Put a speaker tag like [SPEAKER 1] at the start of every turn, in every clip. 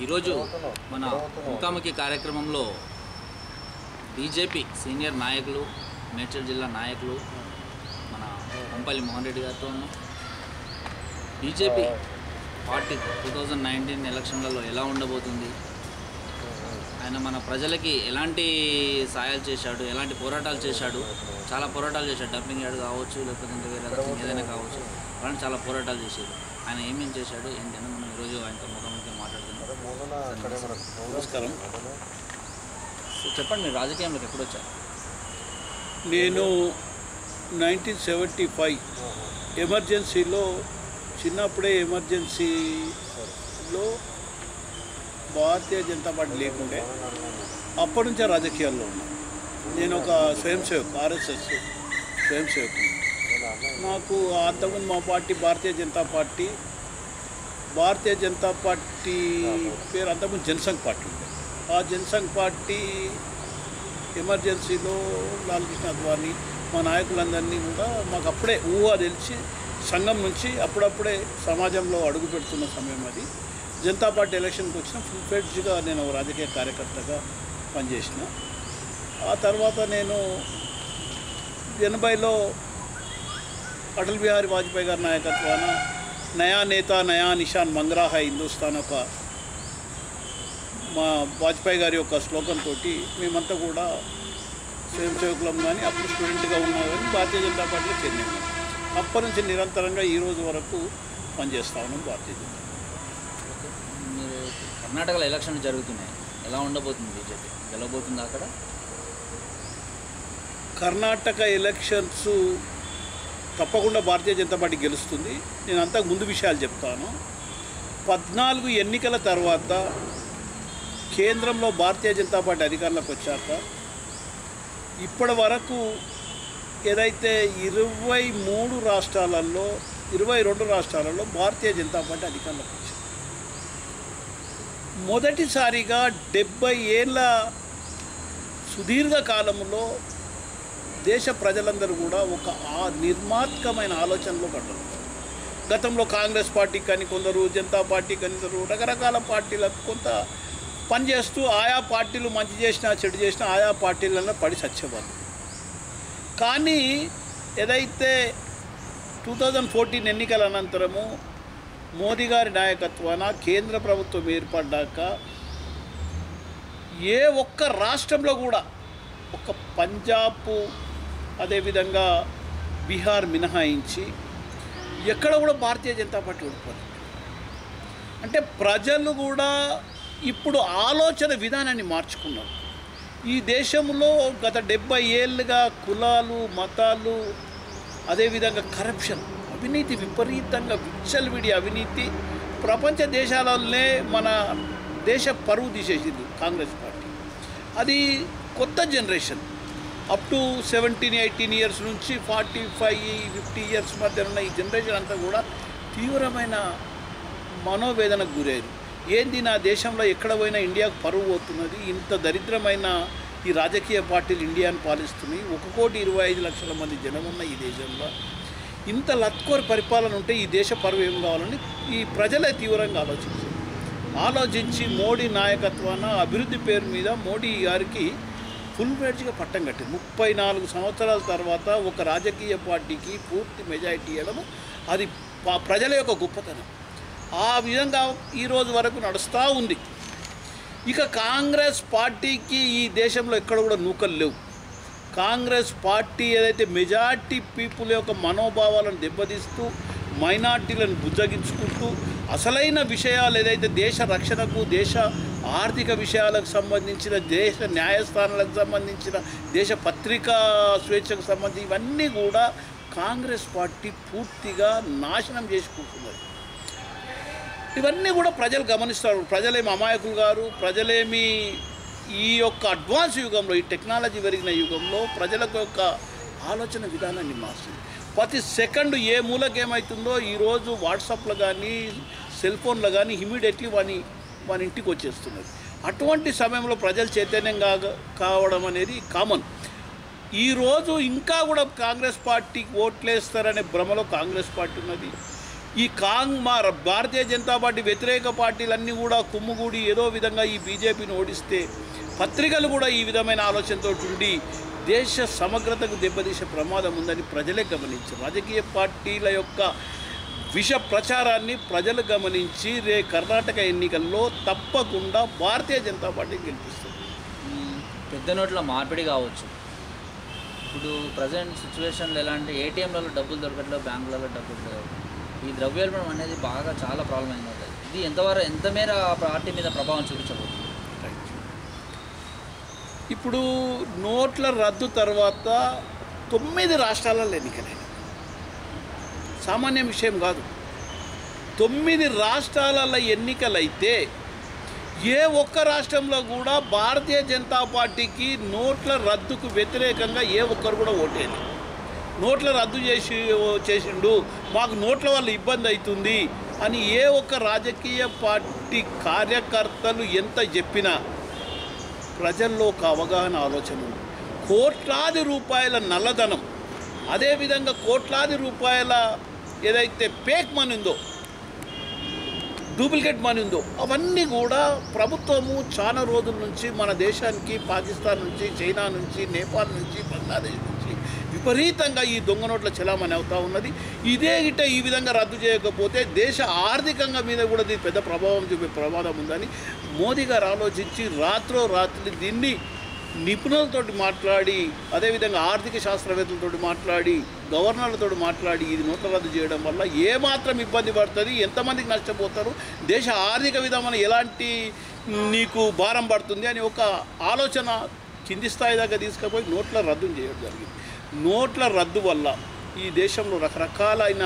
[SPEAKER 1] ఈరోజు మన ముఖాముఖి కార్యక్రమంలో బీజేపీ సీనియర్ నాయకులు మేడ్చల్ జిల్లా నాయకులు మన కొంపల్లి మోహన్ రెడ్డి గారితో ఉన్నాం BJP party two thousand nineteen ఎలక్షన్లలో ఎలా ఉండబోతుంది ఆయన మన ప్రజలకి ఎలాంటి సాయాలు చేశాడు ఎలాంటి పోరాటాలు చేశాడు చాలా పోరాటాలు చేశాడు డబ్బింగ్ యార్డ్ కావచ్చు లేకపోతే ఇంకా వేరే రకంగా ఏదైనా కావచ్చు అలాంటి చాలా పోరాటాలు చేశాడు ఆయన ఏమేం చేశాడు ఏంటి అని మనం ఈరోజు ఆయనతో ముఖాముఖి మాట్లాడుతున్నాం
[SPEAKER 2] నమస్కారం
[SPEAKER 1] సో చెప్పండి మీరు రాజకీయంలోకి ఎప్పుడు వచ్చారు
[SPEAKER 2] నేను నైన్టీన్ సెవెంటీ ఫైవ్ ఎమర్జెన్సీలో చిన్నప్పుడే ఎమర్జెన్సీలో భారతీయ జనతా పార్టీ లేకుండే అప్పటి నుంచే రాజకీయాల్లో ఉన్నా నేను ఒక స్వయం సేవక్ ఆర్ఎస్ఎస్ స్వయం సేవకుని నాకు అంతకుముందు మా party Bharatiya Janata party Bharatiya Janata party పేరు అంతకుముందు జనసంఘ్ పార్టీ ఉండే ఆ జనసంఘ్ పార్టీ ఎమర్జెన్సీలో లాల్కృష్ణ అద్వాని మా నాయకులందరినీ కూడా మాకు అప్పుడే ఊహ తెలిసి సంఘం నుంచి అప్పుడప్పుడే సమాజంలో అడుగు పెడుతున్న సమయం అది జనతా పార్టీ ఎలక్షన్కి వచ్చిన ఫుల్ ఫ్లెడ్జ్గా నేను ఒక రాజకీయ కార్యకర్తగా పనిచేసిన ఆ తర్వాత నేను ఎనభైలో అటల్ బిహారీ వాజ్పేయి గారి నాయకత్వాన నయా నేత నయా నిషాన్ మంగ్రా హై హిందుస్థాన్ ఒక మా వాజ్పేయి గారి యొక్క స్లోగన్ తోటి మేమంతా కూడా స్వయం సేవకులం కానీ అప్పుడు స్టూడెంట్గా ఉన్నా కానీ భారతీయ జనతా పార్టీలో చేరినాము అప్పటి నుంచి నిరంతరంగా ఈ రోజు వరకు పనిచేస్తా ఉన్నాం భారతీయ జనతా
[SPEAKER 1] మీరు కర్ణాటకలో ఎలక్షన్లు జరుగుతున్నాయి ఎలా ఉండబోతుంది బీజేపీ గెలవబోతుందా అక్కడ
[SPEAKER 2] కర్ణాటక ఎలక్షన్స్ తప్పకుండా భారతీయ జనతా పార్టీ గెలుస్తుంది నేను అంతా ముందు విషయాలు చెప్తాను పద్నాలుగు ఎన్నికల తర్వాత కేంద్రంలో భారతీయ జనతా పార్టీ అధికారంలోకి వచ్చాక ఇప్పటి వరకు ఏదైతే ఇరవై మూడు రాష్ట్రాలలో ఇరవై రెండు రాష్ట్రాలలో భారతీయ జనతా పార్టీ అధికారంలోకి వచ్చింది మొదటిసారిగా డెబ్బై ఏళ్ళ సుదీర్ఘ కాలంలో దేశ ప్రజలందరూ కూడా ఒక ఆ నిర్మాత్మకమైన ఆలోచనలో పడ్డారు గతంలో కాంగ్రెస్ పార్టీ కానీ కొందరు జనతా పార్టీ కొందరు రకరకాల పార్టీలకు కొంత పనిచేస్తూ ఆయా పార్టీలు మంచి చేసినా చెడు చేసినా ఆయా పార్టీలలో పడి సచ్చేవాళ్ళు కానీ ఏదైతే టూ థౌజండ్ ఫోర్టీన్ ఎన్నికల అనంతరము మోదీ గారి నాయకత్వాన కేంద్ర ప్రభుత్వం ఏర్పడ్డాక ఏ ఒక్క రాష్ట్రంలో కూడా ఒక పంజాబ్ అదేవిధంగా బీహార్ మినహాయించి ఎక్కడ కూడా భారతీయ జనతా పార్టీ ఓడిపోదు అంటే ప్రజలు కూడా ఇప్పుడు ఆలోచన విధానాన్ని మార్చుకున్నారు ఈ దేశంలో గత డెబ్బై ఏళ్ళుగా కులాలు మతాలు అదేవిధంగా కరప్షన్ అవినీతి విపరీతంగా విచ్చలవిడి అవినీతి ప్రపంచ దేశాలలోనే మన దేశ పరువు తీసేసింది కాంగ్రెస్ పార్టీ అది కొత్త generation up to seventeen eighteen years నుంచి ఫార్టీ ఫైవ్ ఫిఫ్టీ ఇయర్స్ మధ్య ఉన్న ఈ జనరేషన్ అంతా కూడా తీవ్రమైన మనోవేదనకు గురయ్యారు ఏంది నా దేశంలో ఎక్కడ పోయినా ఇండియాకు పరువు పోతున్నది ఇంత దరిద్రమైన ఈ రాజకీయ పార్టీలు ఇండియాను పాలిస్తున్నాయి ఒక కోటి ఇరవై ఐదు లక్షల మంది జనం ఉన్న ఈ దేశంలో ఇంత లత్కోర్ పరిపాలన ఉంటే ఈ దేశ పరువు ఏం కావాలని ఈ ప్రజలే తీవ్రంగా ఆలోచించారు ఆలోచించి మోడీ నాయకత్వాన అభివృద్ధి పేరు మీద మోడీ గారికి ఫుల్ ఫ్లెడ్జ్గా పట్టం కట్టింది ముప్పై నాలుగు సంవత్సరాల తర్వాత ఒక రాజకీయ పార్టీకి పూర్తి మెజారిటీ ఇవ్వడము అది ప- ప్రజల యొక్క గొప్పతనం ఆ విధంగా ఈ రోజు వరకు నడుస్తూ ఉంది ఇక కాంగ్రెస్ పార్టీకి ఈ దేశంలో ఎక్కడ కూడా నూకలు లేవు కాంగ్రెస్ పార్టీ ఏదైతే మెజార్టీ పీపుల్ యొక్క మనోభావాలను దెబ్బతీస్తూ మైనార్టీలను బుజ్జగించుకుంటూ అసలైన విషయాలు ఏదైతే దేశ రక్షణకు దేశ ఆర్థిక విషయాలకు సంబంధించిన దేశ న్యాయస్థానాలకు సంబంధించిన దేశ పత్రికా స్వేచ్ఛకు సంబంధించి ఇవన్నీ కూడా కాంగ్రెస్ పార్టీ పూర్తిగా నాశనం చేసుకుంటున్నారు ఇవన్నీ కూడా ప్రజలు గమనిస్తారు ప్రజలేమి అమాయకులు గారు ప్రజలేమి ఈ యొక్క అడ్వాన్స్ యుగంలో ఈ టెక్నాలజీ పెరిగిన యుగంలో ప్రజలకు యొక్క ఆలోచన విధానాన్ని మార్చింది ప్రతి సెకండ్ ఏ మూలకి ఏమవుతుందో ఈరోజు వాట్సాప్లో కానీ సెల్ ఫోన్లో కానీ ఇమీడియట్లీ వాని వాని ఇంటికి వచ్చేస్తున్నది అటువంటి సమయంలో ప్రజలు చైతన్యం కాగ కావడం అనేది కామన్ ఈరోజు ఇంకా కూడా కాంగ్రెస్ పార్టీకి ఓట్లేస్తారనే భ్రమలో కాంగ్రెస్ పార్టీ ఉన్నది ఈ కాంగ్ మా ర- భారతీయ జనతా పార్టీ వ్యతిరేక పార్టీలన్నీ కూడా కుమ్ముగూడి ఏదో విధంగా ఈ బీజేపీని ఓడిస్తే పత్రికలు కూడా ఈ విధమైన ఆలోచనతో ఉండి దేశ సమగ్రతకు దెబ్బతీసే ప్రమాదం ఉందని ప్రజలే గమనించారు రాజకీయ పార్టీల యొక్క విష ప్రచారాన్ని ప్రజలు గమనించి రే కర్ణాటక ఎన్నికల్లో తప్పకుండా భారతీయ జనతా పార్టీ గెలిపిస్తుంది
[SPEAKER 1] ఈ పెద్ద నోట్ల మార్పిడి కావచ్చు ఇప్పుడు ప్రజెంట్ సిచ్యువేషన్లో ఎలా అంటే ఏటీఎంలలో డబ్బులు దొరకట్లేదు బ్యాంకులలో డబ్బులు లేవు ఈ ద్రవ్యోల్బణం అనేది బాగా చాలా ప్రాబ్లం అయింది అవుతుంది ఇది ఎంతవరకు ఎంత మేర ఆ పార్టీ మీద ప్రభావం చూపించబోతుంది
[SPEAKER 2] ఇప్పుడు నోట్ల రద్దు తర్వాత తొమ్మిది రాష్ట్రాలలో ఎన్నికలైన సామాన్య విషయం కాదు తొమ్మిది రాష్ట్రాలలో ఎన్నికలైతే ఏ ఒక్క రాష్ట్రంలో కూడా భారతీయ జనతా పార్టీకి నోట్ల రద్దుకు వ్యతిరేకంగా ఏ ఒక్కరు కూడా ఓటేయలేదు నోట్ల రద్దు చేసి చేసిండు మాకు నోట్ల వల్ల ఇబ్బంది అవుతుంది అని ఏ ఒక్క రాజకీయ పార్టీ కార్యకర్తలు ఎంత చెప్పినా ప్రజల్లో ఒక అవగాహన ఆలోచన ఉంది కోట్లాది రూపాయల నల్లధనం అదేవిధంగా కోట్లాది రూపాయల ఏదైతే పేక్ మనీ ఉందో డూప్లికేట్ మనీ ఉందో అవన్నీ కూడా ప్రభుత్వము చాలా రోజుల నుంచి మన దేశానికి పాకిస్తాన్ నుంచి చైనా నుంచి నేపాల్ నుంచి బంగ్లాదేశ్ నుంచి విపరీతంగా ఈ దొంగ నోట్ల చలామణి అవుతా ఉన్నది ఇదే గిట్ట ఈ విధంగా రద్దు చేయకపోతే దేశ ఆర్థికంగా మీద కూడా దీని పెద్ద ప్రభావం చూపే ప్రమాదం ఉందని మోదీ గారు ఆలోచించి రాత్రో రాత్రి దీన్ని నిపుణులతోటి మాట్లాడి అదేవిధంగా ఆర్థిక శాస్త్రవేత్తలతో మాట్లాడి గవర్నర్లతో మాట్లాడి ఇది నోట్ల రద్దు చేయడం వల్ల ఏమాత్రం ఇబ్బంది పడుతుంది ఎంతమందికి నష్టపోతారు దేశ ఆర్థిక విధానం ఎలాంటి నీకు భారం పడుతుంది అని ఒక ఆలోచన కింది స్థాయి దాకా తీసుకుపోయి నోట్ల రద్దు చేయడం జరిగింది నోట్ల రద్దు వల్ల ఈ దేశంలో రకరకాలైన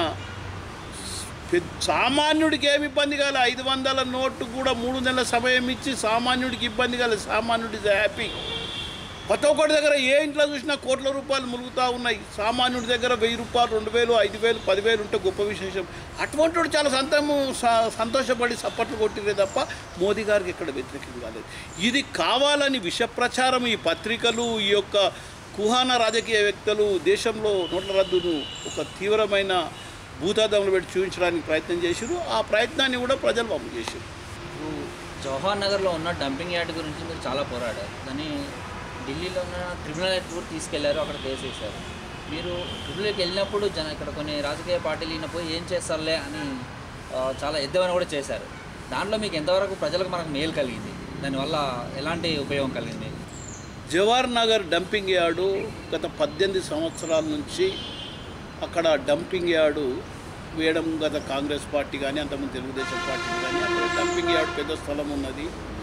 [SPEAKER 2] పెద్ద సామాన్యుడికి ఏమి ఇబ్బంది కాలే ఐదు వందల నోటు కూడా మూడు నెలల సమయం ఇచ్చి సామాన్యుడికి ఇబ్బంది కాలేదు సామాన్యుడి హ్యాపీ ప్రతి ఒక్కటి దగ్గర ఏ ఇంట్లో చూసినా కోట్ల రూపాయలు ములుగుతూ ఉన్నాయి సామాన్యుడి దగ్గర వెయ్యి రూపాయలు రెండు వేలు ఐదు వేలు పదివేలు ఉంటే గొప్ప విశేషం అటువంటి వాడు చాలా సంతము స- సంతోషపడి సప్పట్లు కొట్టిరే తప్ప మోదీ గారికి ఇక్కడ వ్యతిరేకం కాలేదు ఇది కావాలని విష ప్రచారం ఈ పత్రికలు ఈ యొక్క కుహాన రాజకీయ వ్యక్తులు దేశంలో నోట్ల రద్దును ఒక తీవ్రమైన భూతాదంలో పెట్టి చూపించడానికి ప్రయత్నం చేశారు ఆ ప్రయత్నాన్ని కూడా ప్రజలు అమలు చేశారు
[SPEAKER 1] ఇప్పుడు జవహర్ నగర్లో ఉన్న డంపింగ్ యార్డ్ గురించి మీరు చాలా పోరాడారు కానీ ఢిల్లీలో ఉన్న ట్రిబ్యునల్ కూడా తీసుకెళ్లారు అక్కడ కేసు వేశారు మీరు ట్రిబ్యునల్కి వెళ్ళినప్పుడు జన ఇక్కడ కొన్ని రాజకీయ పార్టీలు వెళ్ళినప్పుడు ఏం చేస్తారులే అని ఆ, చాలా ఎద్దవని కూడా చేశారు దాంట్లో మీకు ఎంతవరకు ప్రజలకు మనకు మేలు కలిగింది దానివల్ల ఎలాంటి ఉపయోగం కలిగింది
[SPEAKER 2] జవహర్ నగర్ డంపింగ్ యార్డు గత పద్దెనిమిది సంవత్సరాల నుంచి అక్కడ డంపింగ్ యార్డు వేయడం గత కాంగ్రెస్ పార్టీ కానీ అంతకుముందు తెలుగుదేశం పార్టీ కానీ అక్కడ డంపింగ్ యార్డ్ పెద్ద స్థలం ఉన్నది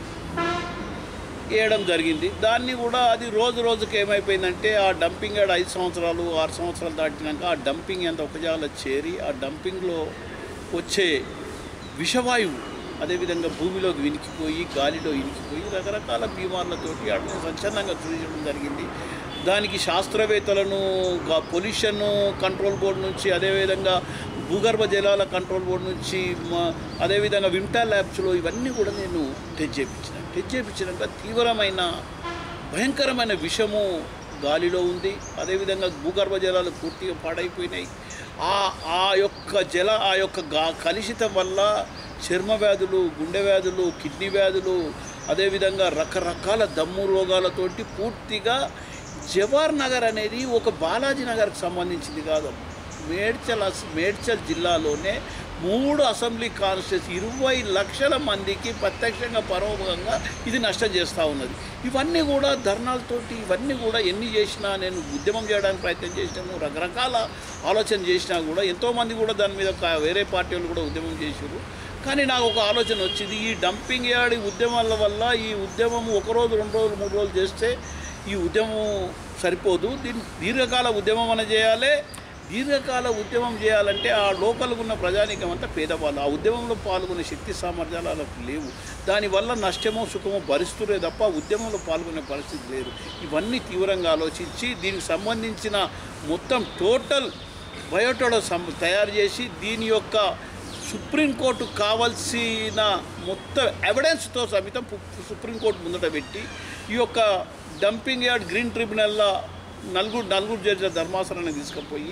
[SPEAKER 2] వేయడం జరిగింది దాన్ని కూడా అది రోజు రోజుకి ఏమైపోయిందంటే ఆ డంపింగ్ యార్డ్ ఐదు సంవత్సరాలు ఆరు సంవత్సరాలు దాటినాక ఆ డంపింగ్ అంత ఒక జాగాలో చేరి ఆ డంపింగ్లో వచ్చే విషవాయువు అదేవిధంగా భూమిలోకి వినికిపోయి గాలిలో ఇనికిపోయి రకరకాల బీమార్లతోటి అట్లా స్వచ్ఛందంగా చూపించడం జరిగింది దానికి శాస్త్రవేత్తలను గా- పొల్యూషన్ కంట్రోల్ బోర్డు నుంచి అదేవిధంగా భూగర్భ జలాల కంట్రోల్ బోర్డు నుంచి మా- అదేవిధంగా వింటా ల్యాబ్స్లో ఇవన్నీ కూడా నేను టెస్ట్ చేయించిన టెస్ట్ చేయించినాక తీవ్రమైన భయంకరమైన విషము గాలిలో ఉంది అదేవిధంగా భూగర్భ జలాలు పూర్తిగా పాడైపోయినాయి ఆ ఆ యొక్క జల ఆ యొక్క గా కలుషితం వల్ల చర్మ వ్యాధులు గుండె వ్యాధులు కిడ్నీ వ్యాధులు అదేవిధంగా రకరకాల దమ్ము రోగాలతోటి పూర్తిగా జవహర్ నగర్ అనేది ఒక బాలాజీ నగర్కి సంబంధించింది కాదు మేడ్చల్ అస్- మేడ్చల్ జిల్లాలోనే మూడు అసెంబ్లీ కాన్స్టిట్యూన్సీ ఇరవై లక్షల మందికి ప్రత్యక్షంగా పరోక్షంగా ఇది నష్టం చేస్తూ ఉన్నది ఇవన్నీ కూడా ధర్నాలతోటి ఇవన్నీ కూడా ఎన్ని చేసినా నేను ఉద్యమం చేయడానికి ప్రయత్నం చేసినాను రకరకాల ఆలోచన చేసినా కూడా ఎంతోమంది కూడా దాని మీద కా- వేరే పార్టీ వాళ్ళు కూడా ఉద్యమం చేశారు కానీ నాకు ఒక ఆలోచన వచ్చింది ఈ డంపింగ్ యార్డ్ ఈ ఉద్యమాల వల్ల ఈ ఉద్యమం ఒక రోజు రెండు రోజులు మూడు రోజులు చేస్తే ఈ ఉద్యమం సరిపోదు దీన్ని దీర్ఘకాల ఉద్యమం అని చేయాలి దీర్ఘకాల ఉద్యమం చేయాలంటే ఆ లోకల్గా ఉన్న ప్రజానీకం అంతా పేదవాళ్ళు ఆ ఉద్యమంలో పాల్గొనే శక్తి సామర్థ్యాలు వాళ్ళకు లేవు దానివల్ల నష్టమో సుఖమో భరిస్తురే తప్ప ఉద్యమంలో పాల్గొనే పరిస్థితి లేదు ఇవన్నీ తీవ్రంగా ఆలోచించి దీనికి సంబంధించిన మొత్తం టోటల్ బయోటోడ సం తయారు చేసి దీని యొక్క సుప్రీంకోర్టు కావాల్సిన మొత్తం ఎవిడెన్స్తో సమితం పు- సుప్రీంకోర్టు ముందట పెట్టి ఈ యొక్క డంపింగ్ యార్డ్ గ్రీన్ ట్రిబ్యునల్లో నలుగురు నలుగురు జడ్జిల ధర్మాసనాన్ని తీసుకుపోయి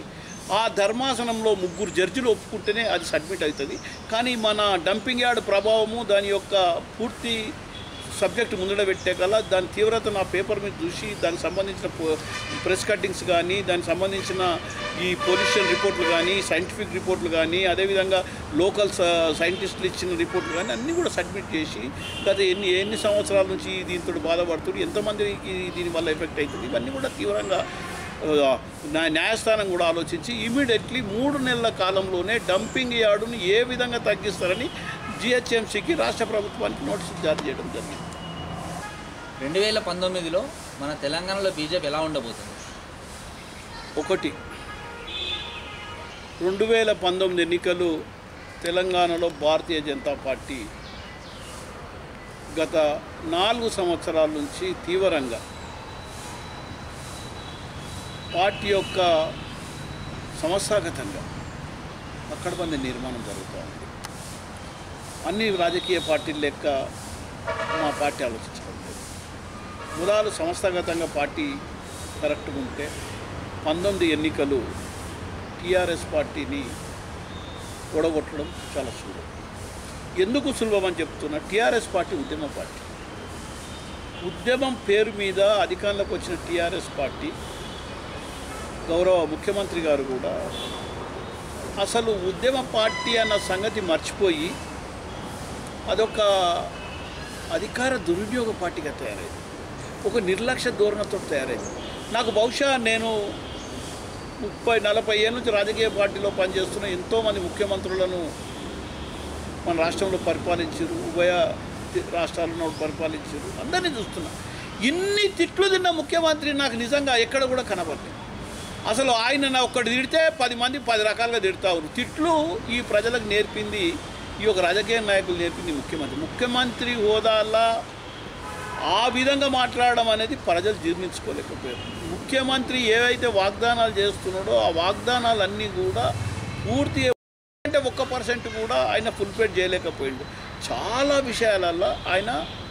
[SPEAKER 2] ఆ ధర్మాసనంలో ముగ్గురు జడ్జిలు ఒప్పుకుంటేనే అది సబ్మిట్ అవుతుంది కానీ మన డంపింగ్ యార్డ్ ప్రభావము దాని యొక్క పూర్తి సబ్జెక్ట్ ముందడ పెట్టే కల్లా దాని తీవ్రత నా పేపర్ మీద చూసి దానికి సంబంధించిన పో- ప్రెస్ కట్టింగ్స్ కానీ దానికి సంబంధించిన ఈ పొల్యూషన్ రిపోర్ట్లు కానీ సైంటిఫిక్ రిపోర్ట్లు కానీ అదేవిధంగా లోకల్ స- సైంటిస్టులు ఇచ్చిన రిపోర్ట్లు కానీ అన్నీ కూడా సబ్మిట్ చేసి గత ఎన్ని ఎన్ని సంవత్సరాల నుంచి దీంతో బాధపడుతుంది ఎంతమందికి దీనివల్ల ఎఫెక్ట్ అవుతుంది ఇవన్నీ కూడా తీవ్రంగా ఆ, న్యాయ- న్యాయస్థానం కూడా ఆలోచించి ఇమీడియట్లీ మూడు నెలల కాలంలోనే డంపింగ్ యార్డును ఏ విధంగా తగ్గిస్తారని జిహెచ్ఎంసీకి రాష్ట్ర ప్రభుత్వానికి నోటీసులు జారీ చేయడం జరిగింది
[SPEAKER 1] రెండు వేల పంతొమ్మిదిలో మన తెలంగాణలో బీజేపీ ఎలా ఉండబోతుంది
[SPEAKER 2] ఒకటి రెండు వేల పంతొమ్మిది ఎన్నికలు తెలంగాణలో భారతీయ జనతా పార్టీ గత నాలుగు సంవత్సరాల నుంచి తీవ్రంగా పార్టీ యొక్క సంస్థాగతంగా అక్కడ మంది నిర్మాణం జరుగుతూ ఉంది అన్ని రాజకీయ పార్టీల లెక్క మా పార్టీ ఆలోచించడం లేదు మురాలు సంస్థాగతంగా పార్టీ కరెక్ట్గా ఉంటే పంతొమ్మిది ఎన్నికలు టీఆర్ఎస్ పార్టీని ఓడగొట్టడం చాలా సులభం ఎందుకు సులభం అని చెప్తున్నా టీఆర్ఎస్ పార్టీ ఉద్యమ పార్టీ ఉద్యమం పేరు మీద అధికారంలోకి వచ్చిన టీఆర్ఎస్ పార్టీ గౌరవ ముఖ్యమంత్రి గారు కూడా అసలు ఉద్యమ పార్టీ అన్న సంగతి మర్చిపోయి అదొక అధికార దుర్వినియోగ పార్టీగా తయారైంది ఒక నిర్లక్ష్య ధోరణితో తయారైంది నాకు బహుశా నేను ముప్పై నలభై ఏళ్ళ నుంచి రాజకీయ పార్టీలో పనిచేస్తున్న ఎంతోమంది ముఖ్యమంత్రులను మన రాష్ట్రంలో పరిపాలించారు ఉభయ తి- రాష్ట్రాలను పరిపాలించారు అందరినీ చూస్తున్నా ఇన్ని తిట్లు తిన్న ముఖ్యమంత్రి నాకు నిజంగా ఎక్కడ కూడా కనబడలేదు అసలు ఆయన నా ఒక్కటి తిడితే పది మంది పది రకాలుగా తిడతారు తిట్లు ఈ ప్రజలకు నేర్పింది ఈ యొక్క రాజకీయ నాయకులు నేర్పింది ముఖ్యమంత్రి ముఖ్యమంత్రి హోదాలా ఆ విధంగా మాట్లాడడం అనేది ప్రజలు జీర్ణించుకోలేకపోయారు ముఖ్యమంత్రి ఏవైతే వాగ్దానాలు చేస్తున్నాడో ఆ వాగ్దానాలన్నీ కూడా పూర్తి అంటే ఒక్క పర్సెంట్ కూడా ఆయన ఫుల్ఫిల్ చేయలేకపోయిండు చాలా విషయాలలో ఆయన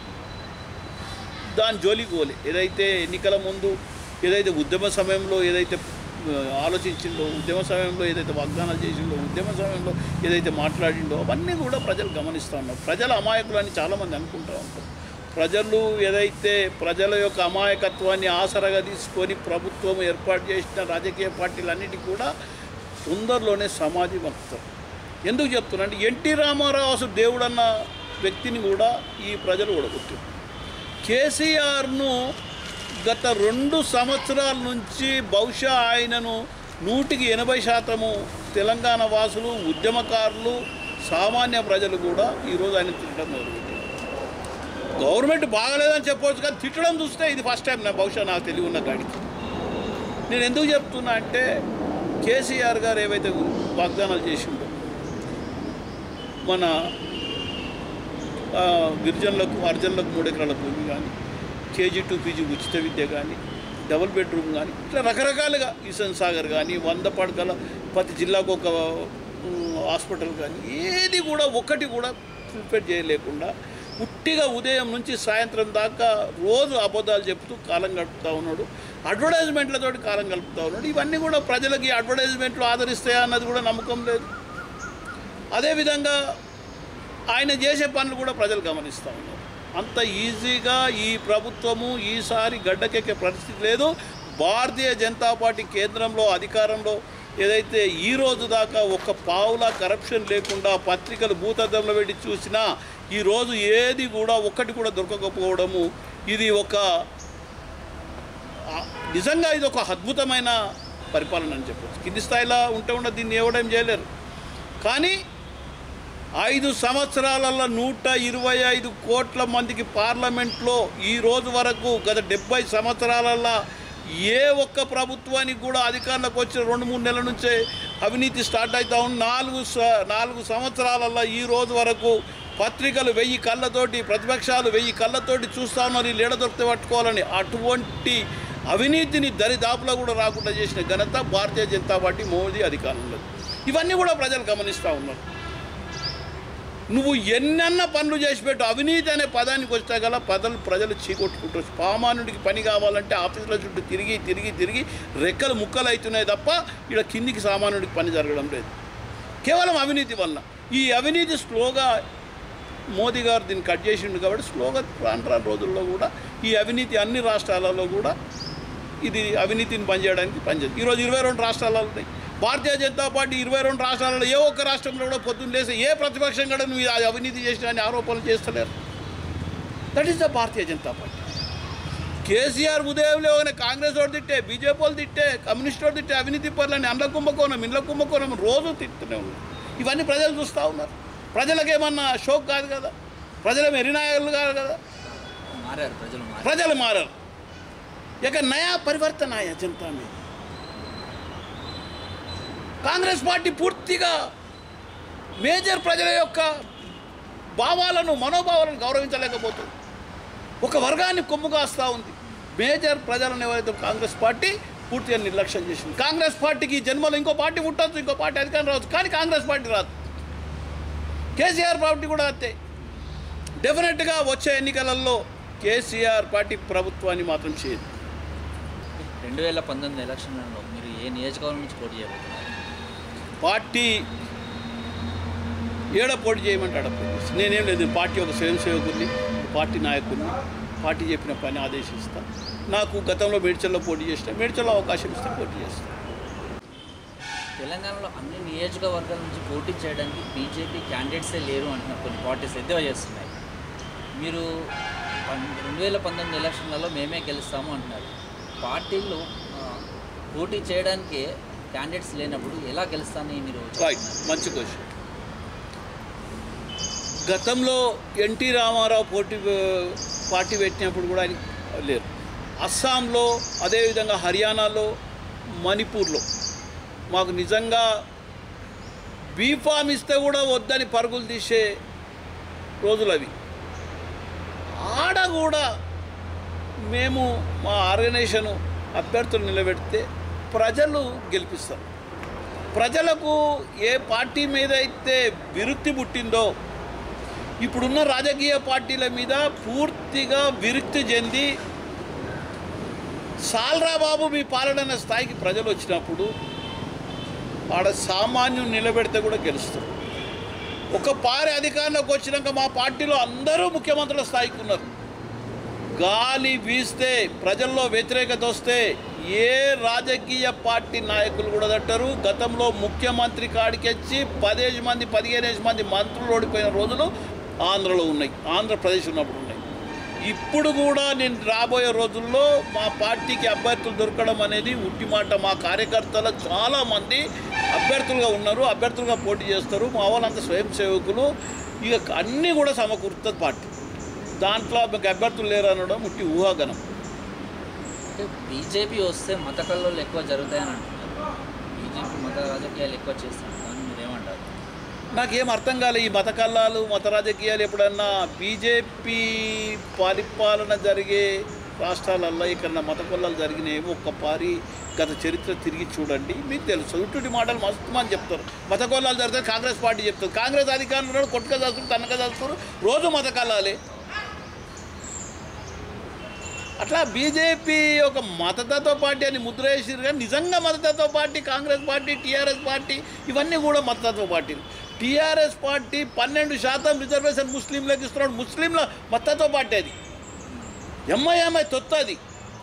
[SPEAKER 2] దాని జోలికి పోలే ఏదైతే ఎన్నికల ముందు ఏదైతే ఉద్యమ సమయంలో ఏదైతే ఆ, ఆలోచించిండో ఉద్యమ సమయంలో ఏదైతే వాగ్దానాలు చేసిండో ఉద్యమ సమయంలో ఏదైతే మాట్లాడిండో అవన్నీ కూడా ప్రజలు గమనిస్తూ ఉన్నారు ప్రజల అమాయకులు అని చాలామంది అనుకుంటూ ఉంటారు ప్రజలు ఏదైతే ప్రజల యొక్క అమాయకత్వాన్ని ఆసరగా తీసుకొని ప్రభుత్వం ఏర్పాటు చేసిన రాజకీయ పార్టీలన్నిటికీ కూడా తొందరలోనే సమాధి వస్తారు ఎందుకు చెప్తున్నా అంటే ఎన్టీ రామారావు అసలు దేవుడన్న వ్యక్తిని కూడా ఈ ప్రజలు ఓడగొట్టారు కేసీఆర్ను గత రెండు సంవత్సరాల నుంచి బహుశా ఆయనను నూటికి ఎనభై శాతము తెలంగాణ వాసులు ఉద్యమకారులు సామాన్య ప్రజలు కూడా ఈరోజు ఆయన తిట్టడం మొదలుపెట్టారు గవర్నమెంట్ బాగలేదని చెప్పవచ్చు కానీ తిట్టడం చూస్తే ఇది ఫస్ట్ టైం నా బహుశా నాకు తెలివి ఉన్న కాడికి నేను ఎందుకు చెప్తున్నా అంటే కేసీఆర్ గారు ఏవైతే వాగ్దానాలు చేసిండో మన ఆ, గిరిజనులకు హరిజనులకు మూడు ఎకరాల భూమి కానీ కేజీ టు పీజీ ఉచిత విద్య కానీ డబుల్ బెడ్రూమ్ కానీ ఇట్లా రకరకాలుగా ఈసన్ సాగర్ కానీ వంద పడకల ప్రతి జిల్లాకు ఒక ఉమ్, హాస్పిటల్ కానీ ఏది కూడా ఒక్కటి కూడా ఫుల్ఫిల్ చేయలేకుండా ఉట్టిగా ఉదయం నుంచి సాయంత్రం దాకా రోజు అబద్ధాలు చెప్తూ కాలం గడుపుతూ ఉన్నాడు అడ్వర్టైజ్మెంట్లతోటి కాలం గడుపుతూ ఉన్నాడు ఇవన్నీ కూడా ప్రజలకి అడ్వర్టైజ్మెంట్లు ఆదరిస్తాయా అన్నది కూడా నమ్మకం లేదు అదేవిధంగా ఆయన చేసే పనులు కూడా ప్రజలు గమనిస్తూ ఉన్నారు అంత ఈజీగా ఈ ప్రభుత్వము ఈసారి గడ్డకెక్కే పరిస్థితి లేదు భారతీయ జనతా పార్టీ కేంద్రంలో అధికారంలో ఏదైతే ఈ రోజు దాకా ఒక పావులా కరప్షన్ లేకుండా పత్రికలు భూతద్దంలో పెట్టి చూసినా ఈరోజు ఏది కూడా ఒక్కటి కూడా దొరకకపోవడము ఇది ఒక ఆ, నిజంగా ఇది ఒక అద్భుతమైన పరిపాలన అని చెప్పచ్చు కింది స్థాయిలో ఉంటే ఉండ దీన్ని ఇవ్వడం చేయలేరు కానీ ఐదు సంవత్సరాలలో నూట ఇరవై ఐదు కోట్ల మందికి పార్లమెంట్లో ఈ రోజు వరకు గత డెబ్బై సంవత్సరాలలో ఏ ఒక్క ప్రభుత్వానికి కూడా అధికారంలోకి వచ్చిన రెండు మూడు నెలల నుంచే అవినీతి స్టార్ట్ అవుతా ఉంది నాలుగు స- నాలుగు సంవత్సరాలలో ఈ రోజు వరకు పత్రికలు వెయ్యి కళ్ళతోటి ప్రతిపక్షాలు వెయ్యి కళ్ళతోటి చూస్తా ఉన్నారు వీళ్ళు ఏడ దొరికితే పట్టుకోవాలని అటువంటి అవినీతిని దరిదాపులో కూడా రాకుండా చేసిన ఘనత భారతీయ జనతా పార్టీ మోదీ అధికారంలో ఇవన్నీ కూడా ప్రజలు గమనిస్తూ ఉన్నారు నువ్వు ఎన్నన్న పనులు చేసి పెట్టు అవినీతి అనే పదానికి వస్తే గల పదలు ప్రజలు చీకొట్టుకుంటారు సామాన్యుడికి పని కావాలంటే ఆఫీసుల చుట్టూ తిరిగి తిరిగి తిరిగి రెక్కలు ముక్కలు అవుతున్నాయి తప్ప ఇక్కడ కిందికి సామాన్యుడికి పని జరగడం లేదు కేవలం అవినీతి వల్ల ఈ అవినీతి స్లోగా మోదీ గారు దీన్ని కట్ చేసిండు కాబట్టి స్లోగా రాను రాను రోజుల్లో కూడా ఈ అవినీతి అన్ని రాష్ట్రాలలో కూడా ఇది అవినీతిని పనిచేయడానికి పనిచేస్తుంది ఈరోజు ఇరవై రెండు రాష్ట్రాలలో ఉన్నాయి భారతీయ జనతా పార్టీ ఇరవై రెండు రాష్ట్రాలలో ఏ ఒక్క రాష్ట్రంలో కూడా పొద్దున్న లేసి ఏ ప్రతిపక్షం కూడా నువ్వు ఆ అవినీతి చేసిన అని ఆరోపణలు చేస్తలేరు that is the Bharatiya Janata party KCR ఉదయం లేవగానే కాంగ్రెస్ వాడు తిట్టే బీజేపీ వాళ్ళు తిట్టే కమ్యూనిస్ట్ వాడు తిట్టే అవినీతి పనులని అండ్ల కుంభకోణం ఇండ్ల కుంభకోణం రోజు తిట్టుతూనే ఉన్నారు ఇవన్నీ ప్రజలు చూస్తూ ఉన్నారు ప్రజలకేమన్నా షోక్ కాదు కదా ప్రజలు మెరినాయకులు కాదు కదా
[SPEAKER 1] మారారు ప్రజలు మారారు
[SPEAKER 2] ప్రజలు మారారు ఇక నయా పరివర్తన ఆయా జనతా మీద కాంగ్రెస్ పార్టీ పూర్తిగా మేజర్ ప్రజల యొక్క భావాలను మనోభావాలను గౌరవించలేకపోతుంది ఒక వర్గాన్ని కొమ్ము కాస్తూ ఉంది మేజర్ ప్రజలను ఎవరైతే కాంగ్రెస్ పార్టీ పూర్తిగా నిర్లక్ష్యం చేసింది కాంగ్రెస్ పార్టీకి ఈ జన్మలో ఇంకో పార్టీ పుట్టచ్చు ఇంకో పార్టీ అధికారం రావచ్చు కానీ కాంగ్రెస్ పార్టీ రాదు కేసీఆర్ పార్టీ కూడా అంతే డెఫినెట్గా వచ్చే ఎన్నికలలో కేసీఆర్ పార్టీ ప్రభుత్వాన్ని మాత్రం చేయదు
[SPEAKER 1] రెండు వేల పంతొమ్మిది ఎలక్షన్లలో మీరు ఏ నియోజకవర్గం నుంచి పోటీ చేయబోతున్నారు
[SPEAKER 2] పార్టీ ఏడ పోటీ చేయమంటాడు నేనేం లేదు పార్టీ ఒక స్వయం సేవకుడిని పార్టీ నాయకుడిని పార్టీ చెప్పిన పని ఆదేశిస్తా నాకు గతంలో మేడ్చల్లో పోటీ చేసిన మేడ్చల్లో అవకాశం ఇస్తే పోటీ చేస్తాను
[SPEAKER 1] తెలంగాణలో అన్ని నియోజకవర్గాల నుంచి పోటీ చేయడానికి బీజేపీ క్యాండిడేట్సే లేరు అంటున్నారు కొన్ని పార్టీస్ ఎద్దేవా చేస్తున్నాయి మీరు పన్- రెండు వేల పంతొమ్మిది ఎలక్షన్లలో మేమే గెలుస్తాము అంటున్నారు పార్టీలు ఆ, పోటీ చేయడానికి క్యాండిడేట్స్ లేనప్పుడు ఎలా గెలుస్తానని మీరు
[SPEAKER 2] రైట్
[SPEAKER 1] చెప్తున్నారు?
[SPEAKER 2] మంచి క్వశ్చన్ గతంలో ఎన్టీ రామారావు పోటీ పార్టీ పెట్టినప్పుడు కూడా ఆయన లేరు అస్సాంలో అదేవిధంగా హర్యానాలో మణిపూర్లో మాకు నిజంగా బీఫామ్ ఇస్తే కూడా వద్దని పరుగులు తీసే రోజులు అవి ఆడ కూడా మేము మా ఆర్గనైజేషన్ అభ్యర్థులు నిలబెడితే ప్రజలు గెలిపిస్తారు ప్రజలకు ఏ పార్టీ మీద అయితే విరుక్తి పుట్టిందో ఇప్పుడున్న రాజకీయ పార్టీల మీద పూర్తిగా విరుక్తి చెంది సాల్రా బాబు మీ పాలన స్థాయికి ప్రజలు వచ్చినప్పుడు ఆడ సామాన్యం నిలబెడితే కూడా గెలుస్తారు ఒక పారి అధికారంలోకి వచ్చినాక మా పార్టీలో అందరూ ముఖ్యమంత్రుల స్థాయికి ఉన్నారు గాలి వీస్తే ప్రజల్లో వ్యతిరేకత వస్తే ఏ రాజకీయ పార్టీ నాయకులు కూడా తట్టరు గతంలో ముఖ్యమంత్రి కాడికి వచ్చి పదిహేను మంది పదిహేను మంది మంత్రులు ఓడిపోయిన రోజులు ఆంధ్రలో ఉన్నాయి ఆంధ్రప్రదేశ్ ఉన్నప్పుడు ఉన్నాయి ఇప్పుడు కూడా నేను రాబోయే రోజుల్లో మా పార్టీకి అభ్యర్థులు దొరకడం అనేది ఉట్టి మాట మా కార్యకర్తలు చాలామంది అభ్యర్థులుగా ఉన్నారు అభ్యర్థులుగా పోటీ చేస్తారు మా వాళ్ళంతా స్వయం సేవకులు ఇక అన్నీ కూడా సమకూరుతుంది పార్టీ దాంట్లో మీకు అభ్యర్థులు లేరు అనడం ఉట్టి ఊహాగనం
[SPEAKER 1] అంటే బీజేపీ వస్తే మత కల్లోలు ఎక్కువ జరుగుతాయని అంటున్నారు బీజేపీ మత రాజకీయాలు ఎక్కువ చేస్తారు దాన్ని మీరేమంటారు
[SPEAKER 2] నాకేం అర్థం కాలే ఈ మత కల్లాలు మత రాజకీయాలు ఎప్పుడన్నా బీజేపీ పరిపాలన జరిగే రాష్ట్రాలలో ఇక్కడ మత కొల్లాలు జరిగినాయి ఒక్క పారి గత చరిత్ర తిరిగి చూడండి మీకు తెలుసు ఉట్టుటి మాటలు మస్తు మంది చెప్తారు మత కొల్లాలు జరిగితే కాంగ్రెస్ పార్టీ చెప్తారు కాంగ్రెస్ అధికారులు ఉన్నాడు కొట్టుక చేస్తారు తనక చేస్తారు రోజు మత కల్లాలే అట్లా బీజేపీ ఒక మతతత్వ పార్టీ అని ముద్ర వేసారు కానీ నిజంగా మతతత్వ party Congress party TRS party ఇవన్నీ కూడా మతతత్వ పార్టీలు టీఆర్ఎస్ పార్టీ పన్నెండు శాతం రిజర్వేషన్ ముస్లింలకు ఇస్తున్నాడు ముస్లింల మతతత్వ పార్టీ అది ఎంఐఎంఐ తొత్తు అది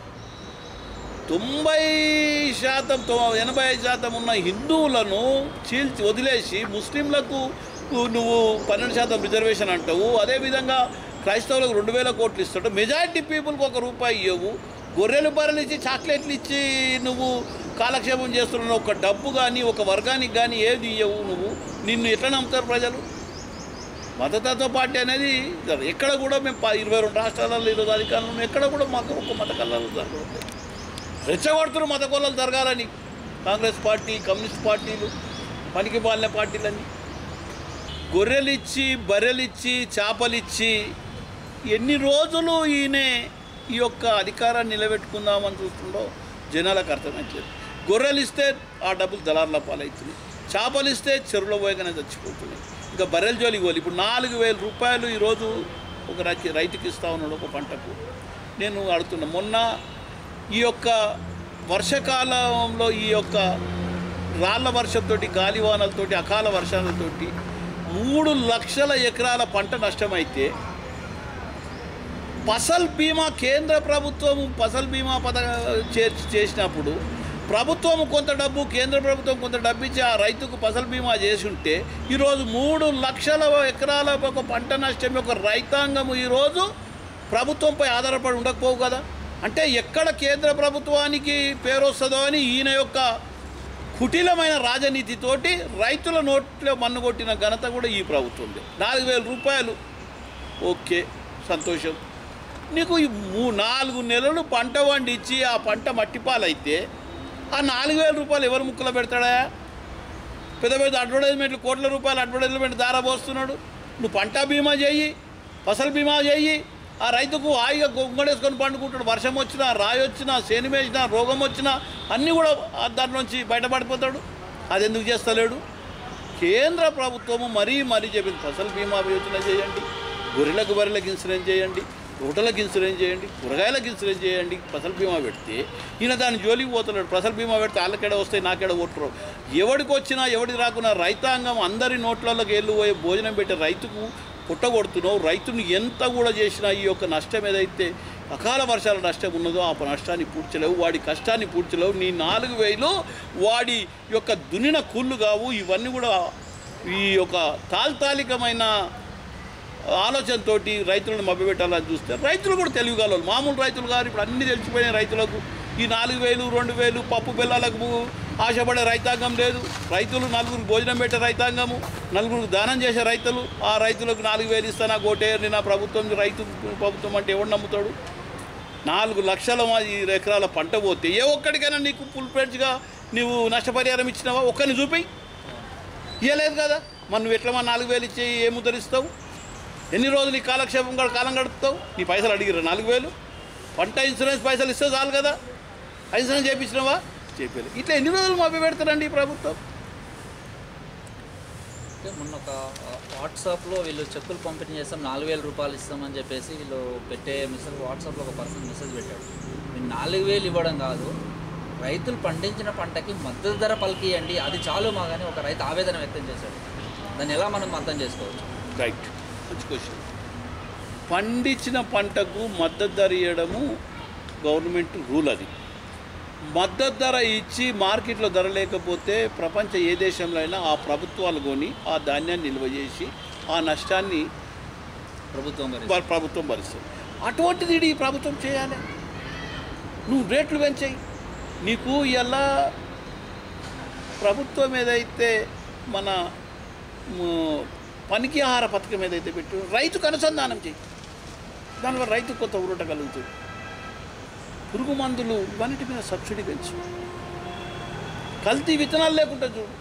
[SPEAKER 2] తొంభై శాతం తొ- ఎనభై ఐదు శాతం ఉన్న హిందువులను చీల్చి వదిలేసి ముస్లింలకు నువ్వు పన్నెండు శాతం రిజర్వేషన్ అంటావు అదేవిధంగా క్రైస్తవులకు రెండు వేల కోట్లు ఇస్తాడు మెజారిటీ పీపుల్కి ఒక రూపాయి ఇవ్వవు గొర్రెలు బర్రెలు ఇచ్చి చాక్లెట్లు ఇచ్చి నువ్వు కాలక్షేపం చేస్తున్నావు ఒక డబ్బు కానీ ఒక వర్గానికి కానీ ఏది ఇవ్వవు నువ్వు నిన్ను ఎట్లా నమ్ముతారు ప్రజలు మతతత్వ పార్టీ అనేది జరగదు. ఎక్కడ కూడా మేము ప- ఇరవై రెండు రాష్ట్రాలలో ఈరోజు అధికారంలో ఉన్నాం. ఎక్కడ కూడా మాకు ఒక మత కళలు జరగదు రెచ్చగొడుతున్నారు మత కొల్లలు జరగాలని కాంగ్రెస్ పార్టీ కమ్యూనిస్ట్ పార్టీలు పనికి మాలిన పార్టీలన్నీ గొర్రెలిచ్చి బర్రెలిచ్చి చేపలిచ్చి ఎన్ని రోజులు ఈయనే ఈ యొక్క అధికారాన్ని నిలబెట్టుకుందామని చూస్తుండో జనాలకు అర్థమవుతుంది గొర్రెలు ఇస్తే ఆ డబ్బులు దళార్ల పాలవుతుంది చేపలు ఇస్తే చెరువులో పోయగానే చచ్చిపోతున్నాయి ఇంకా బర్రెల జోలికి పోలి ఇప్పుడు నాలుగు వేల రూపాయలు ఈరోజు ఒక రైతు రైతుకి ఇస్తా ఉన్నాడు ఒక పంటకు నేను అడుగుతున్నా మొన్న ఈ యొక్క వర్షకాలంలో ఈ యొక్క రాళ్ల వర్షంతో గాలివానలతోటి అకాల వర్షాలతోటి మూడు లక్షల ఎకరాల పంట నష్టమైతే ఫసల్ బీమా కేంద్ర ప్రభుత్వం ఫసల్ బీమా పథక చేర్చి చేసినప్పుడు ప్రభుత్వం కొంత డబ్బు కేంద్ర ప్రభుత్వం కొంత డబ్బు ఇచ్చి ఆ రైతుకు ఫసల్ బీమా చేసి ఉంటే ఈరోజు మూడు లక్షల ఎకరాల ఒక పంట నష్టం యొక్క రైతాంగము ఈరోజు ప్రభుత్వంపై ఆధారపడి ఉండకపోవు కదా అంటే ఎక్కడ కేంద్ర ప్రభుత్వానికి పేరు వస్తుందో అని ఈయన యొక్క కుటిలమైన రాజనీతితోటి రైతుల నోట్లో మన్నుగొట్టిన ఘనత కూడా ఈ ప్రభుత్వందే నాలుగు వేల రూపాయలు ఓకే సంతోషం నీకు ఈ మూ నాలుగు నెలలు పంట వండిచ్చి ఆ పంట మట్టిపాలైతే ఆ నాలుగు వేల రూపాయలు ఎవరు ముక్కలో పెడతాడా పెద్ద పెద్ద అడ్వర్టైజ్మెంట్లు కోట్ల రూపాయలు అడ్వర్టైజ్మెంట్ దారా పోస్తున్నాడు నువ్వు పంట బీమా చేయి ఫసల్ బీమా చేయి ఆ రైతుకు హాయిగా గొంగడేసుకొని పండుకుంటాడు వర్షం వచ్చినా రాయి వచ్చినా శని వేసినా రోగం వచ్చినా అన్నీ కూడా ఆ దాని నుంచి బయటపడిపోతాడు అది ఎందుకు చేస్తలేడు కేంద్ర ప్రభుత్వము మరీ మరీ చెప్పింది ఫసల్ బీమా యోజన చేయండి గొర్రెలకు బర్రెలకు ఇన్సూరెన్స్ చేయండి తోటలకు ఇన్సూరెన్స్ చేయండి కూరగాయలకు ఇన్సూరెన్స్ చేయండి ఫసల్ బీమా పెడితే ఈయన దాని జోలికి పోతున్నాడు ఫసల్ బీమా పెడితే వాళ్ళకెడ వస్తాయి నాకెడ ఓటరు ఎవడికి వచ్చినా ఎవడికి రాకున్నా రైతాంగం అందరి నోట్లలోకి వెళ్ళి పోయి భోజనం పెట్టే రైతుకు పుట్టగొడుతున్నావు రైతుని ఎంత కూడా చేసినా ఈ యొక్క నష్టం ఏదైతే అకాల వర్షాల నష్టం ఉన్నదో ఆ నష్టాన్ని పూడ్చలేవు వాడి కష్టాన్ని పూడ్చలేవు నీ నాలుగు వేలు వాడి యొక్క దున్నిన కుళ్ళు కావు ఇవన్నీ కూడా ఈ యొక్క తాత్కాలికమైన ఆలోచనతో రైతులను మభ్యపెట్టాలని చూస్తే రైతులు కూడా తెలివిగలరు మామూలు రైతులు గారు ఇప్పుడు అన్ని తెలిసిపోయిన రైతులకు ఈ నాలుగు వేలు రెండు వేలు పప్పు పిల్లలకు ఆశపడే రైతాంగం లేదు రైతులు నలుగురు భోజనం పెట్టే రైతాంగము నలుగురు దానం చేసే రైతులు ఆ రైతులకు నాలుగు వేలు ఇస్తానా కోటేరు నా ప్రభుత్వం రైతు ప్రభుత్వం అంటే ఎవడు నమ్ముతాడు నాలుగు లక్షల మంది ఎకరాల పంట పోతే ఏ ఒక్కడికైనా నీకు ఫుల్ ప్లేట్గా నీవు నష్టపరిహారం ఇచ్చినావా ఒక్కరిని చూపి ఇవ్వలేదు కదా మరి నువ్వు ఎట్లా మా నాలుగు వేలు ఇచ్చి ఏ ముద్రిస్తావు ఎన్ని రోజులు నీ కాలక్షేపం కూడా కాలం గడుపుతావు నీ పైసలు అడిగిరా నాలుగు వేలు పంట ఇన్సూరెన్స్ పైసలు ఇస్తే చాలు కదా ఇన్సూరెన్స్ చేయించినావా చెప్పారు ఇట్లా ఎన్ని రోజులు మాపి పెడతారండి ఈ ప్రభుత్వం
[SPEAKER 1] అంటే మొన్న ఒక వాట్సాప్లో వీళ్ళు చెక్కులు పంపిణీ చేస్తాం నాలుగు వేల రూపాయలు ఇస్తామని చెప్పేసి వీళ్ళు పెట్టే మెసేజ్ వాట్సాప్లో ఒక పర్సన్ మెసేజ్ పెట్టాడు మీరు నాలుగు వేలు ఇవ్వడం కాదు రైతులు పండించిన పంటకి మద్దతు ధర పలికియండి అది చాలు మాగానే ఒక రైతు ఆవేదన వ్యక్తం చేశాడు దాన్ని ఎలా మనం అర్థం చేసుకోవచ్చు
[SPEAKER 2] రైట్ మంచి క్వశ్చన్ పండించిన పంటకు మద్దతు ధర ఇవ్వడము గవర్నమెంట్ రూల్ అది మద్దతు ధర ఇచ్చి మార్కెట్లో ధర లేకపోతే ప్రపంచ ఏ దేశంలో అయినా ఆ ప్రభుత్వాలు కొని ఆ ధాన్యాన్ని నిల్వ చేసి ఆ నష్టాన్ని
[SPEAKER 1] ప్రభుత్వం మరి
[SPEAKER 2] ప్ర- ప్రభుత్వం భరిస్తుంది అటువంటిది ఈడ ఈ ప్రభుత్వం చేయాలి నువ్వు రేట్లు పెంచాయి నీకు ఇలా ప్రభుత్వం ఏదైతే మన మ్, పనికి ఆహార పథకం ఏదైతే పెట్టు రైతుకు అనుసంధానం చేయి దానివల్ల రైతు కొంత ఊరట కలుగుతుంది పురుగు మందులు ఇవన్నిటి మీద సబ్సిడీ పెంచు కల్తీ విత్తనాలు లేకుండా చూడు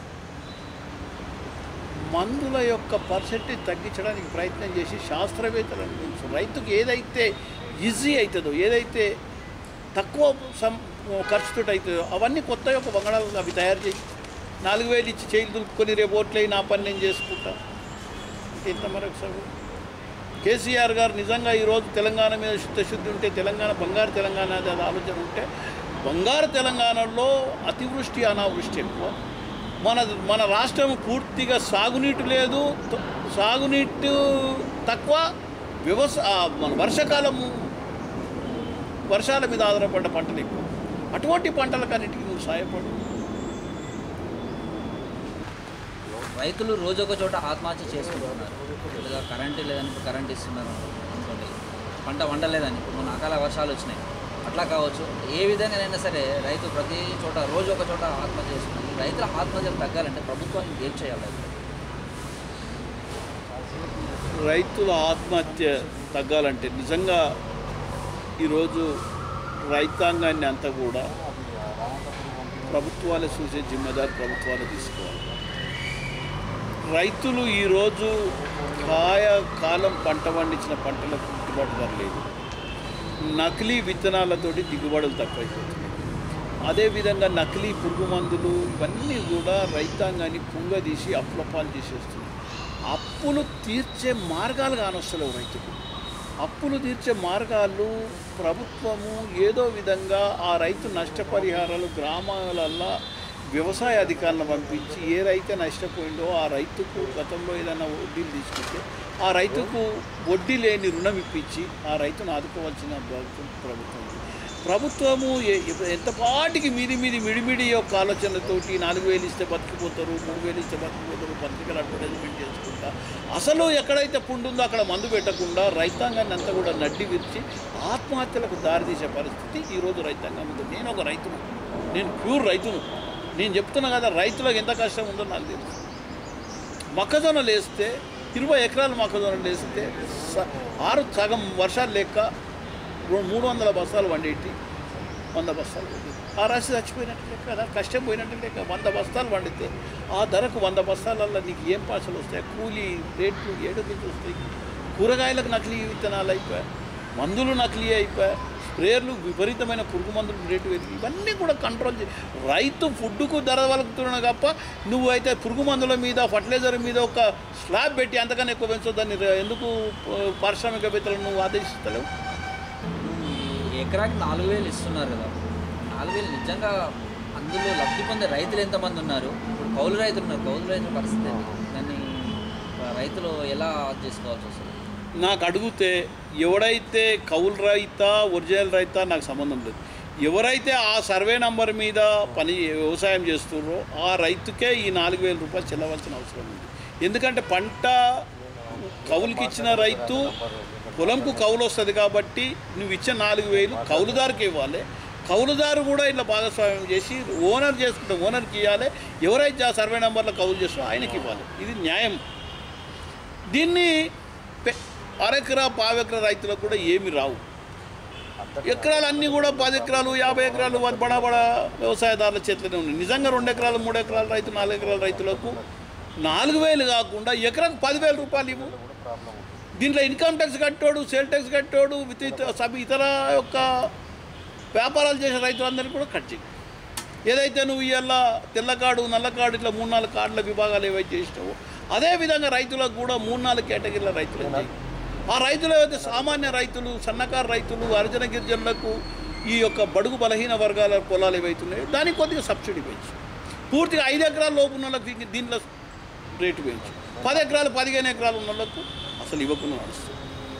[SPEAKER 2] మందుల యొక్క పర్సెంటేజ్ తగ్గించడానికి ప్రయత్నం చేసి శాస్త్రవేత్తలను పెంచు రైతుకు ఏదైతే ఈజీ అవుతుందో ఏదైతే తక్కువ సం ఖర్చుతో అవుతుందో అవన్నీ కొత్త యొక్క బంగాళాలు అవి తయారు చేయి నాలుగు వేలు ఇచ్చి చేయిలు దులుపుకొని రేపు ఓట్లయి నా పని నేను చేసుకుంటా ఇంత మరొక సభ కేసీఆర్ గారు నిజంగా ఈరోజు తెలంగాణ మీద శుద్ధశుద్ధి ఉంటే తెలంగాణ బంగారు తెలంగాణ అనే అది ఆలోచన ఉంటే బంగారు తెలంగాణలో అతివృష్టి అనావృష్టి ఎక్కువ మన మన రాష్ట్రం పూర్తిగా సాగునీటి లేదు త- సాగునీటి తక్కువ వ్యవసాయ మన వర్షాకాలము వర్షాల మీద ఆధారపడ్డ పంటలు ఎక్కువ అటువంటి పంటలకన్నిటికీ నువ్వు సాయపడు
[SPEAKER 1] రైతులు రోజు ఒక చోట ఆత్మహత్య చేసుకుంటున్నారు లేదా కరెంటు లేదని ఇప్పుడు కరెంట్ ఇస్తున్నారు అనుకోండి పంట వండలేదని ఇప్పుడు మొన్న అకాల వర్షాలు వచ్చినాయి అట్లా కావచ్చు ఏ విధంగానైనా సరే రైతు ప్రతి చోట రోజు ఒక చోట ఆత్మహత్య చేసుకున్నారు ఈ రైతుల ఆత్మహత్యలు తగ్గాలంటే ప్రభుత్వానికి ఏం చేయాలి రైతులు?
[SPEAKER 2] రైతుల ఆత్మహత్య తగ్గాలంటే నిజంగా ఈరోజు రైతాంగాన్ని అంతా కూడా ప్రభుత్వాలే చూసే జిమ్మదారు ప్రభుత్వాలే తీసుకోవాలి రైతులు ఈరోజు కాయ కాలం పంట పండించిన పంటలకు గిట్టుబాటు ధర లేదు నకిలీ విత్తనాలతోటి దిగుబడులు తక్కువైపోతున్నాయి అదేవిధంగా నకిలీ పురుగు మందులు ఇవన్నీ కూడా రైతాంగాన్ని కుంగదీసి అప్లపాలు చేసేస్తున్నాయి అప్ అప్పులు తీర్చే మార్గాలు కానొస్తలేవు రైతుకు అప్పులు తీర్చే మార్గాలు ప్రభుత్వము ఏదో విధంగా ఆ రైతు నష్టపరిహారాలు గ్రామాలల్లో వ్యవసాయ అధికారులను పంపించి ఏ రైతే నష్టపోయిందో ఆ రైతుకు గతంలో ఏదైనా వడ్డీలు తీసుకుంటే ఆ రైతుకు వడ్డీ లేని రుణం ఇప్పించి ఆ రైతును ఆదుకోవాల్సిన ప్రభుత్వం ప్రభుత్వం ప్రభుత్వము ఎ- ఎ- ఎంత పాటికి మీది మీది మిడిమిడి యొక్క ఆలోచనలతోటి నాలుగు వేలు ఇస్తే బతికిపోతారు మూడు వేలు ఇస్తే బతికిపోతారు పత్రికలు అడ్వర్టైజ్మెంట్ చేసుకుంటా అసలు ఎక్కడైతే పుండు ఉందో అక్కడ మందు పెట్టకుండా రైతాంగాన్ని అంతా కూడా నడ్డి విరిచి ఆత్మహత్యలకు దారితీసే పరిస్థితి ఈరోజు రైతాంగం ఉంది నేను ఒక రైతును నేను ప్యూర్ రైతును నేను చెప్తున్నా కదా రైతులకు ఎంత కష్టం ఉందో నాకు తెలుసు మొక్కజొన్నలు వేస్తే ఇరవై ఎకరాలు మొక్కజొన్నలు వేస్తే స- ఆరు సగం వర్షాలు లెక్క రెండు మూడు వందల బస్తాలు వండేటి వంద బస్తాలు వండేటి. ఆ రాశి చచ్చిపోయినట్టు లెక్క కదా కష్టం పోయినట్టు లెక్క వంద బస్తాలు వండితే ఆ ధరకు వంద బస్తాలల్లో నీకు ఏం పాసలు వస్తాయి కూలీ రేట్లు ఏడు నుంచి వస్తాయి కూరగాయలకు నకిలీ విత్తనాలు అయిపోయాయి మందులు నకిలీ అయిపోయాయి స్ప్రేయర్లు విపరీతమైన పురుగు మందులు రేటు పెరిగి ఇవన్నీ కూడా కంట్రోల్ చే రైతు ఫుడ్కు ధర వలుకుతున్నావు తప్ప నువ్వు అయితే పురుగు మందుల మీద ఫర్టిలైజర్ మీద ఒక స్లాబ్ పెట్టి అంతకన్నా ఎక్కువ పెంచొద్దని ర- ఎందుకు ఆ, పారిశ్రామికవేత్తలను నువ్వు ఆదేశిస్తలేవు
[SPEAKER 1] ఈ ఎకరాకి నాలుగు వేలు ఇస్తున్నారు కదా నాలుగు వేలు నిజంగా అందులో లబ్ధి పొందే రైతులు ఎంతమంది ఉన్నారు ఇప్పుడు కౌలు రైతులు ఉన్నారు కౌలు రైతుల పరిస్థితి ఏంటి దాన్ని రైతులు ఎలా చేసుకోవాల్సి వస్తుంది
[SPEAKER 2] నాకు అడిగితే ఎవడైతే కౌలు రైతా ఒరిజినల్ రైతా నాకు సంబంధం లేదు ఎవరైతే ఆ సర్వే నంబర్ మీద పని వ్యవసాయం చేస్తున్నారో ఆ రైతుకే ఈ నాలుగు వేల రూపాయలు చెల్లవలసిన అవసరం ఉంది ఎందుకంటే పంట కౌలుకి ఇచ్చిన రైతు పొలంకు కౌలు వస్తుంది కాబట్టి నువ్వు ఇచ్చే నాలుగు వేలు కౌలుదారుకి ఇవ్వాలి కౌలుదారు కూడా ఇట్లా భాగస్వామ్యం చేసి ఓనర్ చేసుకుంటే ఓనర్కి ఇవ్వాలి ఎవరైతే ఆ సర్వే నెంబర్లో కౌలు చేస్తారో ఆయనకి ఇవ్వాలి ఇది న్యాయం దీన్ని పె- అరెకరా పావెకరా రైతులకు కూడా ఏమి రావు ఎకరాలు అన్నీ కూడా పది ఎకరాలు యాభై ఎకరాలు వా- బడా బడా వ్యవసాయదారుల చేతిలోనే ఉన్నాయి నిజంగా రెండు ఎకరాలు మూడు ఎకరాల రైతు నాలుగు ఎకరాల రైతులకు నాలుగు వేలు కాకుండా ఎకరాకు పదివేల రూపాయలు ఇవ్వు దీంట్లో ఇన్కమ్ ట్యాక్స్ కట్టోడు సేల్ ట్యాక్స్ కట్టోడు విత్ ఇత- సబ్ ఇతర యొక్క వ్యాపారాలు చేసే రైతులందరినీ కూడా కట్ చేయి ఏదైతే నువ్వు ఇవాళ తెల్లకాడు నల్లకాడు ఇట్లా మూడు నాలుగు కార్డుల విభాగాలు ఏవైతే చేసినావో అదేవిధంగా రైతులకు కూడా మూడు నాలుగు కేటగిరీల రైతులు చేయి ఆ రైతులు ఏవైతే సామాన్య రైతులు సన్నకారు రైతులు హరిజన గిరిజనులకు ఈ యొక్క బడుగు బలహీన వర్గాల పొలాలు ఏవైతున్నాయో దానికి కొద్దిగా సబ్సిడీ పెంచు పూర్తిగా ఐదు ఎకరాల లోపు ఉన్న వాళ్ళకి దీనికి- దీంట్లో రేటు పెంచు పది ఎకరాలు పదిహేను ఎకరాలు ఉన్న వాళ్ళకు అసలు ఇవ్వకుండా నడుస్తుంది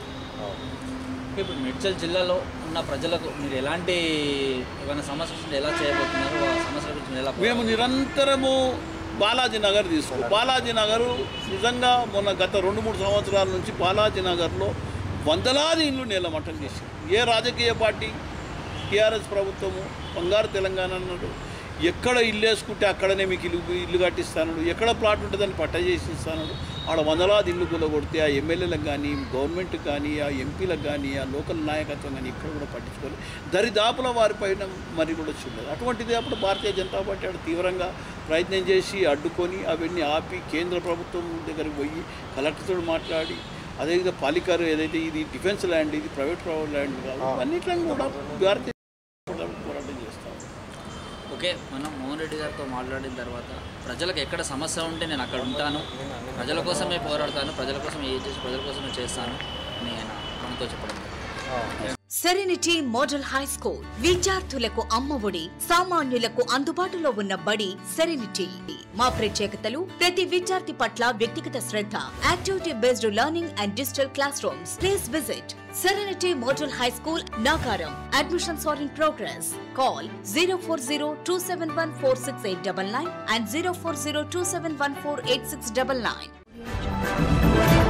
[SPEAKER 1] ఇప్పుడు మేడ్చల్ జిల్లాలో ఉన్న ప్రజలకు మీరు ఎలాంటి ఏమైనా సమస్య వస్తుంటే ఎలా చేయబోతున్నారు ఆ సమస్యల గురించి మీరు ఎలా
[SPEAKER 2] మేము నిరంతరము బాలాజీ నగర్ తీసుకో బాలాజీ నగర్ నిజంగా మొన్న గత రెండు మూడు సంవత్సరాల నుంచి బాలాజీ నగర్లో వందలాది ఇండ్లు నీలమట్టం చేసింది ఏ రాజకీయ పార్టీ టీఆర్ఎస్ ప్రభుత్వము బంగారు తెలంగాణ అన్నాడు ఎక్కడ ఇల్లు వేసుకుంటే అక్కడనే మీకు ఇల్లు ఇల్లు కట్టిస్తాను ఎక్కడ ప్లాట్ ఉంటే దాన్ని పట్ట చేసి ఇస్తాను ఆడ వందలాది ఇల్లు కొలగొడితే ఆ ఎమ్మెల్యేలకు కానీ గవర్నమెంట్కి కానీ ఆ ఎంపీలకు కానీ ఆ లోకల్ నాయకత్వం కానీ ఇక్కడ కూడా పట్టించుకోవాలి దరిదాపుల వారిపైన మరి కూడా చూడలేదు అటువంటిది అప్పుడు భారతీయ జనతా పార్టీ ఆడ తీవ్రంగా ప్రయత్నం చేసి అడ్డుకొని అవన్నీ ఆపి కేంద్ర ప్రభుత్వం దగ్గరికి పోయి కలెక్టర్తో మాట్లాడి అదేవిధంగా పాలికారు ఏదైతే ఇది డిఫెన్స్ ల్యాండ్ ఇది ప్రైవేట్ ల్యాండ్ కాదు అన్నిట్లను కూడా భారతీయ పోరాటం చేస్తాం
[SPEAKER 1] ఓకే మనం మోహన్ రెడ్డి గారితో మాట్లాడిన తర్వాత ప్రజలకు ఎక్కడ సమస్య ఉంటే నేను అక్కడ ఉంటాను ప్రజల కోసమే పోరాడతాను ప్రజల కోసం ఏ చేసి ప్రజల కోసమే చేస్తాను అని ఆయన మనతో చెప్పడం జరిగింది.
[SPEAKER 3] సెరెనిటీ మోడల్ హై స్కూల్ విద్యార్థులకు అమ్మఒడి సామాన్యులకు అందుబాటులో ఉన్న బడి సెరెనిటీ మా ప్రత్యేకతలు ప్రతి విద్యార్థి పట్ల వ్యక్తిగత శ్రద్ధ activity based learning and digital class rooms please visit serenity model high school Nacharam admissions are in progress call zero four zero two seven one four six eight double nine and zero four zero two seven one four eight six double nine